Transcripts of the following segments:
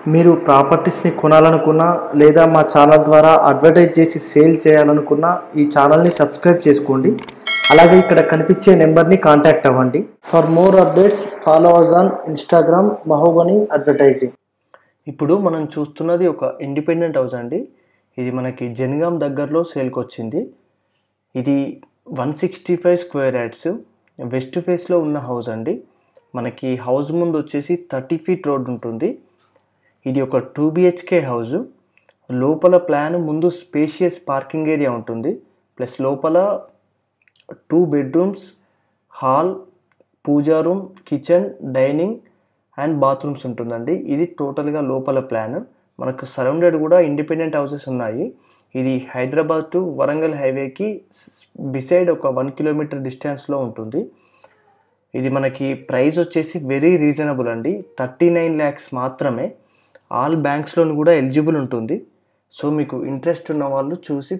మీరు ప్రాపర్టీస్ని కొనాలనుకున్నా లేదా మా ఛానల్ ద్వారా అడ్వర్టైజ్ చేసి సేల్ చేయాలనుకున్నా ఈ ఛానల్ని సబ్స్క్రైబ్ చేసుకోండి అలాగే ఇక్కడ కనిపించే నెంబర్ని కాంటాక్ట్ అవ్వండి for more updates follow us on Instagram Mahogany advertising ఇప్పుడు మనం చూస్తున్నది ఒక ఇండిపెండెంట్ హౌస్ అండి ఇది మనకి జనగాం దగ్గరలో సేల్కి వచ్చింది ఇది one sixty five square yards west ఫేస్లో ఉన్న హౌస్ అండి మనకి హౌస్ ముందు వచ్చేసి థర్టీ ఫీట్ రోడ్ ఉంటుంది ఇది ఒక టూ బిహెచ్కే హౌస్ లోపల ప్లాన్ ముందు స్పేషియస్ పార్కింగ్ ఏరియా ఉంటుంది ప్లస్ లోపల two bedrooms hall pooja room kitchen dining and bathrooms ఉంటుందండి ఇది టోటల్గా లోపల ప్లాన్ మనకు సరౌండెడ్ కూడా ఇండిపెండెంట్ హౌసెస్ ఉన్నాయి ఇది హైదరాబాద్ టు వరంగల్ హైవేకి బిసైడ్ ఒక వన్ కిలోమీటర్ డిస్టెన్స్లో ఉంటుంది ఇది మనకి ప్రైస్ వచ్చేసి వెరీ రీజనబుల్ అండి థర్టీ నైన్ ల్యాక్స్ మాత్రమే ఆల్ బ్యాంక్స్లోని కూడా ఎలిజిబుల్ ఉంటుంది సో మీకు ఇంట్రెస్ట్ ఉన్న వాళ్ళు చూసి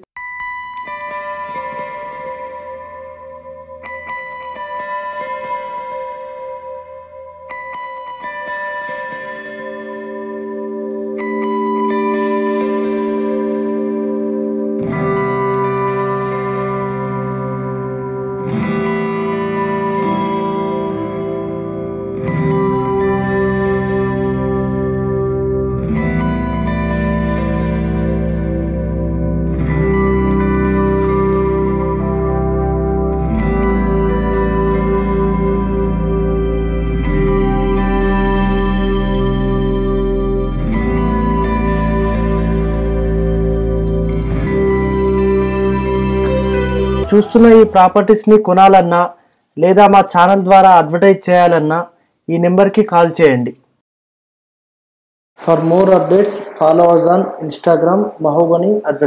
చూస్తున్న ఈ ప్రాపర్టీస్ని కొనాలన్నా లేదా మా ఛానల్ ద్వారా అడ్వర్టైజ్ చేయాలన్నా ఈ నెంబర్కి కాల్ చేయండి for more updates follow us on Instagram Mahogany advertise